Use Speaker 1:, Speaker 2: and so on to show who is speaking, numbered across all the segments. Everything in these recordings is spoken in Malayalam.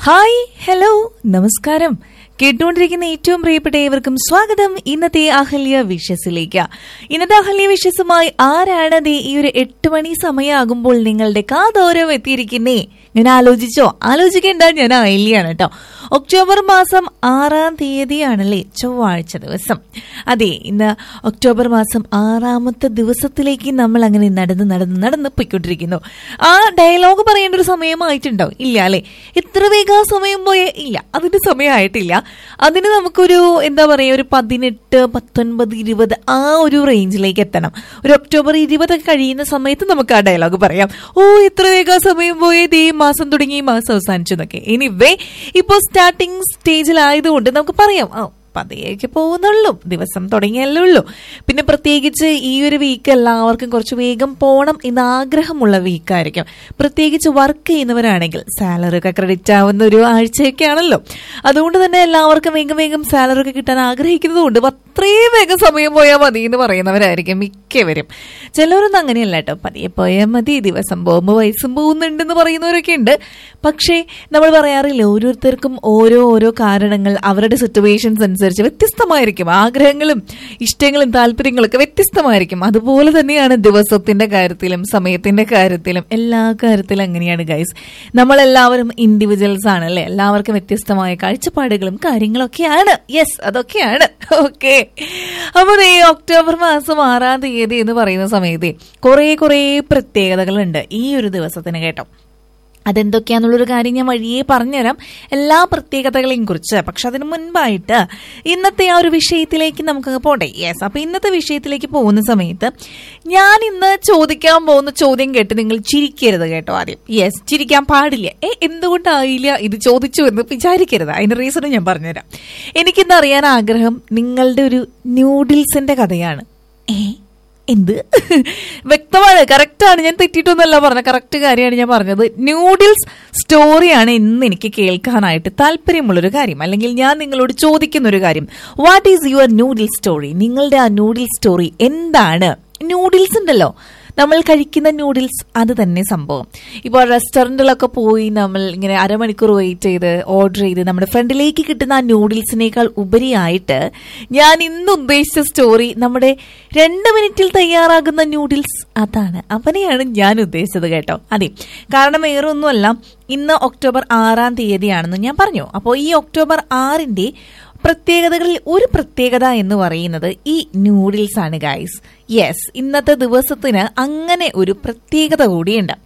Speaker 1: ഹായ് ഹലോ നമസ്കാരം കേട്ടുകൊണ്ടിരിക്കുന്ന ഏറ്റവും പ്രിയപ്പെട്ട ഏവർക്കും സ്വാഗതം ഇന്നത്തെ അഹല്യ വിഷസിലേക്ക് ഇന്നത്തെ അഹല്യ വിഷസുമായി ആരാണ് ദേ ഈ ഒരു എട്ട് മണി സമയമാകുമ്പോൾ നിങ്ങളുടെ കാതോരം എത്തിയിരിക്കുന്നേ ഞാൻ ആലോചിച്ചോ ആലോചിക്കേണ്ട ഞാൻ അഹല്യാണ് കേട്ടോ ഒക്ടോബർ മാസം ആറാം തീയതിയാണല്ലേ ചൊവ്വാഴ്ച ദിവസം അതെ ഇന്ന് ഒക്ടോബർ മാസം ആറാമത്തെ ദിവസത്തിലേക്ക് നമ്മൾ അങ്ങനെ നടന്ന് നടന്ന് നടന്ന് പോയിക്കൊണ്ടിരിക്കുന്നു ആ ഡയലോഗ് പറയേണ്ട ഒരു സമയമായിട്ടുണ്ടോ ഇല്ല അല്ലെ ഇത്ര വേഗം സമയം പോയേ ഇല്ല അതിന്റെ സമയമായിട്ടില്ല അതിന് നമുക്കൊരു എന്താ പറയാ ഒരു പതിനെട്ട് പത്തൊൻപത് ഇരുപത് ആ ഒരു റേഞ്ചിലേക്ക് എത്തണം ഒരു ഒക്ടോബർ ഇരുപതൊക്കെ കഴിയുന്ന സമയത്ത് നമുക്ക് ആ ഡയലോഗ് പറയാം ഓ ഇത്ര വേഗം സമയം പോയത് ഈ മാസം തുടങ്ങി ഈ മാസം അവസാനിച്ചു എന്നൊക്കെ എനിവേ ഇപ്പോൾ സ്റ്റാർട്ടിംഗ് സ്റ്റേജിലായതുകൊണ്ട് നമുക്ക് പറയാം ആ പതിയേക്ക് പോകുന്നുള്ളൂ ദിവസം തുടങ്ങിയല്ലേ ഉള്ളൂ പിന്നെ പ്രത്യേകിച്ച് ഈ ഒരു വീക്ക് എല്ലാവർക്കും കുറച്ച് വേഗം പോകണം എന്ന് ആഗ്രഹമുള്ള വീക്കായിരിക്കും പ്രത്യേകിച്ച് വർക്ക് ചെയ്യുന്നവരാണെങ്കിൽ സാലറി ഒക്കെ ക്രെഡിറ്റ് ആവുന്ന ഒരു ആഴ്ചയൊക്കെ ആണല്ലോ അതുകൊണ്ട് തന്നെ എല്ലാവർക്കും വേഗം വേഗം സാലറി ഒക്കെ കിട്ടാൻ ആഗ്രഹിക്കുന്നത് കൊണ്ട് അത്രയും വേഗം സമയം പോയാൽ മതി എന്ന് പറയുന്നവരായിരിക്കും മിക്കവരും ചിലവരൊന്നും അങ്ങനെയല്ല കേട്ടോ പതിയെ പോയാൽ മതി ദിവസം പോകുമ്പോൾ വയസ്സും പോകുന്നുണ്ടെന്ന് പറയുന്നവരൊക്കെ ഉണ്ട് പക്ഷേ നമ്മൾ പറയാറില്ല ഓരോരുത്തർക്കും ഓരോ ഓരോ കാരണങ്ങൾ അവരുടെ സിറ്റുവേഷൻസ് അനുസരിച്ച് വ്യത്യസ്തമായിരിക്കും ആഗ്രഹങ്ങളും ഇഷ്ടങ്ങളും താല്പര്യങ്ങളും ഒക്കെ വ്യത്യസ്തമായിരിക്കും അതുപോലെ തന്നെയാണ് ദിവസത്തിന്റെ കാര്യത്തിലും സമയത്തിന്റെ കാര്യത്തിലും എല്ലാ കാര്യത്തിലും അങ്ങനെയാണ് ഗൈസ് നമ്മളെല്ലാവരും ഇൻഡിവിജ്വൽസ് ആണ് അല്ലേ എല്ലാവർക്കും വ്യത്യസ്തമായ കാഴ്ചപ്പാടുകളും കാര്യങ്ങളൊക്കെയാണ് യെസ് അതൊക്കെയാണ് ഓക്കെ അപ്പോൾ ഈ ഒക്ടോബർ മാസം ആറാം തീയതി എന്ന് പറയുന്ന സമയത്ത് കുറേ കുറേ പ്രത്യേകതകളുണ്ട് ഈ ഒരു ദിവസത്തിന് കേട്ടോ അതെന്തൊക്കെയാന്നുള്ളൊരു കാര്യം ഞാൻ വഴിയേ പറഞ്ഞുതരാം എല്ലാ പ്രത്യേകതകളെയും കുറിച്ച് പക്ഷെ അതിന് മുൻപായിട്ട് ഇന്നത്തെ ആ ഒരു വിഷയത്തിലേക്ക് നമുക്ക് പോട്ടെ യെസ് അപ്പൊ ഇന്നത്തെ വിഷയത്തിലേക്ക് പോകുന്ന സമയത്ത് ഞാൻ ഇന്ന് ചോദിക്കാൻ പോകുന്ന ചോദ്യം കേട്ട് നിങ്ങൾ ചിരിക്കരുത് കേട്ടോ ആദ്യം യെസ് ചിരിക്കാൻ പാടില്ല ഏ എന്തുകൊണ്ടായില്ല ഇത് ചോദിച്ചു എന്ന് വിചാരിക്കരുത് അതിന്റെ റീസൺ ഞാൻ പറഞ്ഞുതരാം എനിക്കിന്ന് അറിയാൻ ആഗ്രഹം നിങ്ങളുടെ ഒരു ന്യൂഡിൽസിന്റെ കഥയാണ് ഏ എന്ത് വ്യക്തമാണ് കറക്റ്റാണ് ഞാൻ തെറ്റിയിട്ടൊന്നല്ല പറഞ്ഞ കറക്റ്റ് കാര്യമാണ് ഞാൻ പറഞ്ഞത് ന്യൂഡിൽസ് സ്റ്റോറിയാണ് ഇന്ന് എനിക്ക് കേൾക്കാനായിട്ട് താല്പര്യമുള്ളൊരു കാര്യം അല്ലെങ്കിൽ ഞാൻ നിങ്ങളോട് ചോദിക്കുന്ന ഒരു കാര്യം what is your noodle story നിങ്ങളുടെ ആ ന്യൂഡിൽ സ്റ്റോറി എന്താണ് ന്യൂഡിൽസ് ഉണ്ടല്ലോ നമ്മൾ കഴിക്കുന്ന നൂഡിൽസ് അത് തന്നെ സംഭവം ഇപ്പോൾ റെസ്റ്റോറൻറ്റിലൊക്കെ പോയി നമ്മൾ ഇങ്ങനെ അരമണിക്കൂർ വെയിറ്റ് ചെയ്ത് ഓർഡർ ചെയ്ത് നമ്മുടെ ഫ്രണ്ടിലേക്ക് കിട്ടുന്ന ആ നൂഡിൽസിനേക്കാൾ ഉപരിയായിട്ട് ഞാൻ ഇന്ന് ഉദ്ദേശിച്ച സ്റ്റോറി നമ്മുടെ രണ്ട് മിനിറ്റിൽ തയ്യാറാകുന്ന നൂഡിൽസ് അതാണ് അവനെയാണ് ഞാൻ ഉദ്ദേശിച്ചത് കേട്ടോ അതെ കാരണം വേറെ ഒന്നുമല്ല ഇന്ന് ഒക്ടോബർ ആറാം തീയതിയാണെന്ന് ഞാൻ പറഞ്ഞു അപ്പോൾ ഈ ഒക്ടോബർ ആറിന്റെ പ്രത്യേകതകളിൽ ഒരു പ്രത്യേകത എന്ന് പറയുന്നത് ഈ നൂഡിൽസ് ആണ് ഗൈസ് യെസ് ഇന്നത്തെ ദിവസത്തിന് അങ്ങനെ ഒരു പ്രത്യേകത കൂടിയുണ്ട്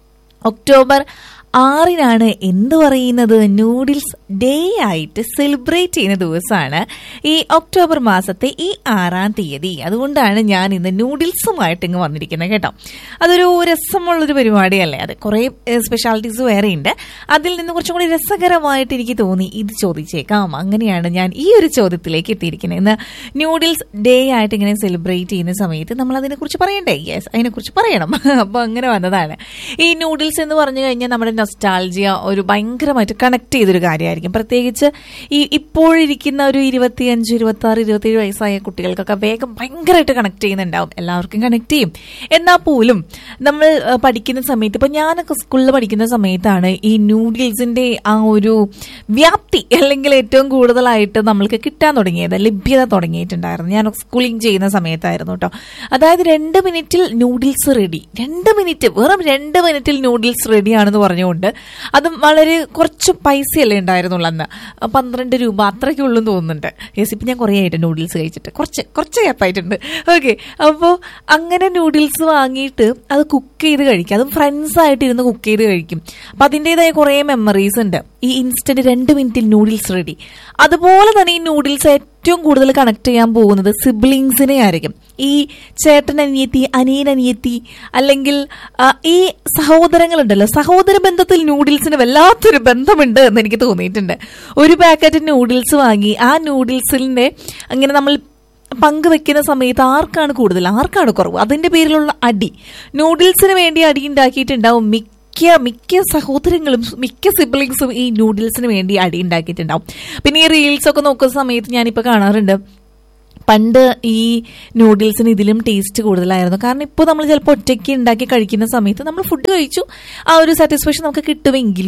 Speaker 1: ഒക്ടോബർ ആറിനാണ് എന്ത് പറയുന്നത് നൂഡിൽസ് ഡേ ആയിട്ട് സെലിബ്രേറ്റ് ചെയ്യുന്ന ദിവസമാണ് ഈ ഒക്ടോബർ മാസത്തെ ഈ ആറാം തീയതി അതുകൊണ്ടാണ് ഞാൻ ഇന്ന് നൂഡിൽസുമായിട്ട് ഇങ്ങ് വന്നിരിക്കുന്നത് കേട്ടോ അതൊരു രസമുള്ളൊരു പരിപാടിയല്ലേ അത് കുറേ സ്പെഷ്യാലിറ്റീസ് വേറെ ഉണ്ട് അതിൽ നിന്ന് കുറച്ചും കൂടി രസകരമായിട്ട് എനിക്ക് തോന്നി ഇത് ചോദിച്ചേക്കാം അങ്ങനെയാണ് ഞാൻ ഈ ഒരു ചോദ്യത്തിലേക്ക് എത്തിയിരിക്കുന്നത് ഇന്ന് നൂഡിൽസ് ഡേ ആയിട്ട് ഇങ്ങനെ സെലിബ്രേറ്റ് ചെയ്യുന്ന സമയത്ത് നമ്മൾ അതിനെക്കുറിച്ച് പറയണ്ടേ യെസ് അതിനെക്കുറിച്ച് പറയണം അപ്പോൾ അങ്ങനെ വന്നതാണ് ഈ നൂഡിൽസ് എന്ന് പറഞ്ഞു കഴിഞ്ഞാൽ നമ്മുടെ നൊസ്റ്റാൾജിയ ഒരു ഭയങ്കരമായിട്ട് കണക്ട് ചെയ്തൊരു കാര്യമായിരിക്കും പ്രത്യേകിച്ച് ഈ ഇപ്പോഴിരിക്കുന്ന ഒരു ഇരുപത്തിയഞ്ച് ഇരുപത്തി ആറ് ഇരുപത്തിയേഴ് വയസ്സായ കുട്ടികൾക്കൊക്കെ വേഗം ഭയങ്കരമായിട്ട് കണക്ട് ചെയ്യുന്നുണ്ടാവും എല്ലാവർക്കും കണക്ട് ചെയ്യും എന്നാൽ പോലും നമ്മൾ അഹ്, പഠിക്കുന്ന സമയത്ത് ഇപ്പൊ ഞാനൊക്കെ സ്കൂളിൽ പഠിക്കുന്ന സമയത്താണ് ഈ നൂഡിൽസിന്റെ ആ ഒരു വ്യാപ്തി അല്ലെങ്കിൽ ഏറ്റവും കൂടുതലായിട്ട് നമ്മൾക്ക് കിട്ടാൻ തുടങ്ങിയത് ലഭ്യത തുടങ്ങിയിട്ടുണ്ടായിരുന്നു ഞാൻ സ്കൂളിംഗ് ചെയ്യുന്ന സമയത്തായിരുന്നു കേട്ടോ അതായത് രണ്ട് മിനിറ്റിൽ നൂഡിൽസ് റെഡി രണ്ട് മിനിറ്റ് വെറും രണ്ട് മിനിറ്റിൽ നൂഡിൽസ് റെഡി ആണെന്ന് പറഞ്ഞുകൊണ്ട് അതും വളരെ കുറച്ച് പൈസയല്ലേ ഉണ്ടായിരുന്നുള്ളൂ അന്ന് പന്ത്രണ്ട് രൂപ അത്രയ്ക്ക് ഉള്ളൂ എന്ന് തോന്നുന്നുണ്ട് യെസ് ഇപ്പം ഞാൻ കുറേ ആയിട്ട് നൂഡിൽസ് കഴിച്ചിട്ട് കുറച്ച് കുറച്ച് ഗ്യാപ്പായിട്ടുണ്ട് ഓക്കെ അപ്പോൾ അങ്ങനെ നൂഡിൽസ് വാങ്ങിയിട്ട് അത് കുക്ക് ചെയ്ത് കഴിക്കും അതും ഫ്രണ്ട്സ് ആയിട്ട് ഇരുന്ന് കുക്ക് ചെയ്ത് കഴിക്കും അപ്പം അതിൻ്റെതായ കുറേ മെമ്മറീസ് ഉണ്ട് ഈ ഇൻസ്റ്റന്റ് രണ്ട് മിനിറ്റിൽ നൂഡിൽസ് റെഡി അതുപോലെ തന്നെ ഈ നൂഡിൽസ് ഏറ്റവും കൂടുതൽ കണക്ട് ചെയ്യാൻ പോകുന്നത് സിബ്ലിങ്സിനെ ആയിരിക്കും ഈ ചേട്ടൻ അനിയത്തി അനിയൻ അനിയത്തി അല്ലെങ്കിൽ ആ, ഈ സഹോദരങ്ങളുണ്ടല്ലോ സഹോദര ബന്ധത്തിൽ നൂഡിൽസിന് വല്ലാത്തൊരു ബന്ധമുണ്ട് എന്ന് എനിക്ക് തോന്നിയിട്ടുണ്ട് ഒരു പാക്കറ്റ് നൂഡിൽസ് വാങ്ങി ആ നൂഡിൽസിന്റെ അങ്ങനെ നമ്മൾ പങ്കുവെക്കുന്ന സമയത്ത് ആർക്കാണ് കൂടുതൽ ആർക്കാണ് കുറവ് അതിന്റെ പേരിലുള്ള അടി നൂഡിൽസിന് വേണ്ടി അടി ഉണ്ടാക്കിയിട്ടുണ്ടാവും മിക്ക മിക്ക സഹോദരങ്ങളും മിക്ക സിബ്ലിങ്സും ഈ നൂഡിൽസിന് വേണ്ടി അടി ഉണ്ടാക്കിയിട്ടുണ്ടാവും പിന്നെ ഈ റീൽസ് ഒക്കെ നോക്കുന്ന സമയത്ത് ഞാനിപ്പോൾ കാണാറുണ്ട് പണ്ട് ഈ നൂഡിൽസിന് ഇതിലും ടേസ്റ്റ് കൂടുതലായിരുന്നു കാരണം ഇപ്പോൾ നമ്മൾ ചിലപ്പോൾ ഒറ്റയ്ക്ക് ഉണ്ടാക്കി കഴിക്കുന്ന സമയത്ത് നമ്മൾ ഫുഡ് കഴിച്ചു ആ ഒരു സാറ്റിസ്ഫാക്ഷൻ നമുക്ക് കിട്ടുമെങ്കിലും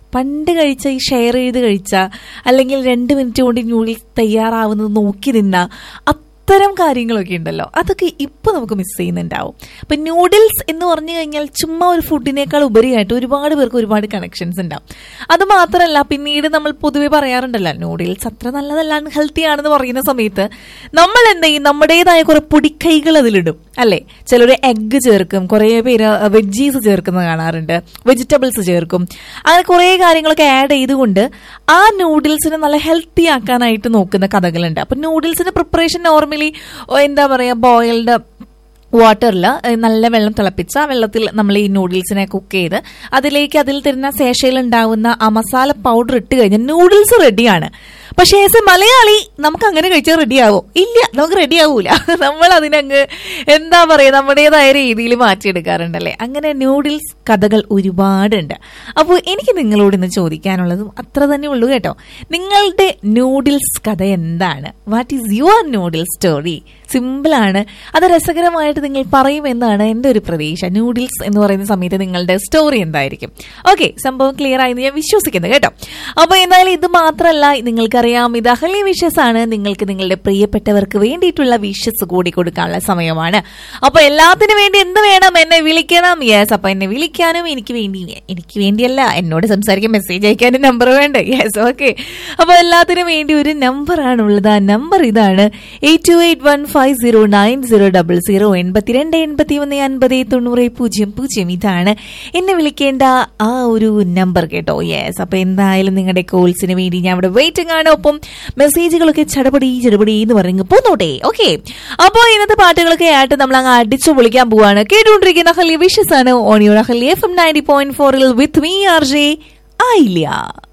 Speaker 1: പണ്ട് കഴിച്ച ഈ ഷെയർ ചെയ്ത് കഴിച്ച അല്ലെങ്കിൽ രണ്ട് മിനിറ്റ് കൊണ്ട് ന്യൂഡിൽസ് തയ്യാറാവുന്നത് നോക്കി നിന്ന അത്തരം കാര്യങ്ങളൊക്കെ ഉണ്ടല്ലോ അതൊക്കെ ഇപ്പൊ നമുക്ക് മിസ് ചെയ്യുന്നുണ്ടാവും അപ്പൊ ന്യൂഡിൽസ് എന്ന് പറഞ്ഞു കഴിഞ്ഞാൽ ചുമ്മാ ഒരു ഫുഡിനേക്കാൾ ഉപരിയായിട്ട് ഒരുപാട് പേർക്ക് ഒരുപാട് കണക്ഷൻസ് ഉണ്ടാവും അത് മാത്രമല്ല പിന്നീട് നമ്മൾ പൊതുവെ പറയാറുണ്ടല്ലോ ന്യൂഡിൽസ് അത്ര നല്ലതല്ല അൺഹെൽത്തി ആണെന്ന് പറയുന്ന സമയത്ത് നമ്മൾ എന്ത് ചെയ്യും നമ്മുടേതായ കുറെ പൊടിക്കൈകൾ അതിലിടും അല്ലേ ചിലർ എഗ്ഗ് ചേർക്കും കുറേ പേര് വെജീസ് ചേർക്കുന്നത് കാണാറുണ്ട് വെജിറ്റബിൾസ് ചേർക്കും അങ്ങനെ കുറേ കാര്യങ്ങളൊക്കെ ആഡ് ചെയ്തുകൊണ്ട് ആ നൂഡിൽസിനെ നല്ല ഹെൽത്തി ആക്കാനായിട്ട് നോക്കുന്ന കഥകളുണ്ട് അപ്പൊ നൂഡിൽസിന്റെ പ്രിപ്പറേഷൻ നോർമലി എന്താ പറയാ ബോയിൽഡ് വാട്ടറിൽ നല്ല വെള്ളം തിളപ്പിച്ച ആ വെള്ളത്തിൽ നമ്മൾ ഈ നൂഡിൽസിനെ കുക്ക് ചെയ്ത് അതിലേക്ക് അതിൽ തരുന്ന ശേഷയിൽ ഉണ്ടാവുന്ന ആ മസാല പൗഡർ ഇട്ട് കഴിഞ്ഞാൽ നൂഡിൽസ് റെഡിയാണ് പക്ഷേ ആസ് എ മലയാളി നമുക്ക് അങ്ങനെ കഴിച്ചാൽ റെഡിയാവോ ഇല്ല നമുക്ക് റെഡിയാവൂല നമ്മൾ അതിനങ്ങ് എന്താ പറയുക നമ്മുടേതായ രീതിയിൽ മാറ്റിയെടുക്കാറുണ്ടല്ലേ അങ്ങനെ നൂഡിൽസ് കഥകൾ ഒരുപാടുണ്ട് അപ്പോൾ എനിക്ക് നിങ്ങളോട് ഇന്ന് ചോദിക്കാനുള്ളതും അത്ര തന്നെ ഉള്ളൂ കേട്ടോ നിങ്ങളുടെ നൂഡിൽസ് കഥ എന്താണ് what is your noodles story സിമ്പിളാണ് അത് രസകരമായിട്ട് നിങ്ങൾ പറയുമെന്നാണ് എൻ്റെ ഒരു പ്രതീക്ഷ നൂഡിൽസ് എന്ന് പറയുന്ന സമയത്ത് നിങ്ങളുടെ സ്റ്റോറി എന്തായിരിക്കും ഓക്കെ സംഭവം ക്ലിയർ ആയെന്ന് ഞാൻ വിശ്വസിക്കുന്നു കേട്ടോ അപ്പോൾ എന്തായാലും ഇത് മാത്രമല്ല നിങ്ങൾക്കറിയാം ഇത് അഹല്യ വിഷസ് ആണ് നിങ്ങൾക്ക് നിങ്ങളുടെ പ്രിയപ്പെട്ടവർക്ക് വേണ്ടിയിട്ടുള്ള വിഷസ് കൂടി കൊടുക്കാനുള്ള സമയമാണ് അപ്പോൾ എല്ലാത്തിനും വേണ്ടി എന്ത് വേണം എന്നെ വിളിക്കണം യെസ് അപ്പൊ എന്നെ വിളിക്കാനും എനിക്ക് വേണ്ടി എനിക്ക് വേണ്ടിയല്ല എന്നോട് സംസാരിക്കാൻ മെസ്സേജ് അയക്കാനും നമ്പർ വേണ്ട യെസ് ഓക്കെ അപ്പോൾ എല്ലാത്തിനും വേണ്ടി ഒരു നമ്പർ ആണുള്ളത് ആ നമ്പർ ഇതാണ് eight two eight one five zero nine zero double zero എൺപത്തിരണ്ട് എൺപത്തി ഒന്ന് അൻപത് തൊണ്ണൂറ് പൂജ്യം പൂജ്യം ഇതാണ് എന്നെ വിളിക്കേണ്ട ആ ഒരു നമ്പർ കേട്ടോ യെസ് അപ്പൊ എന്തായാലും നിങ്ങളുടെ കോൾസിന് വേണ്ടി ഞാൻ ഇവിടെ വെയിറ്റിംഗ് ആണ് ഒപ്പം മെസ്സേജുകളൊക്കെ ചടപടി ചടപടി എന്ന് പറഞ്ഞു പോന്നോട്ടെ ഓക്കെ അപ്പോൾ ഇന്നത്തെ പാട്ടുകളൊക്കെ ആയിട്ട് നമ്മൾ അങ്ങ് അടിച്ചു പൊളിക്കാൻ പോവാണ് കേട്ടുകൊണ്ടിരിക്കുന്ന ഹലിയ വിഷസ് ആണ് ഓണിയോൺ ഹലിയ എഫ് എം നയൻറ്റി പോയിന്റ് ഫോറിൽ വിത്ത് മീ ആർ ജെ ആയില്ല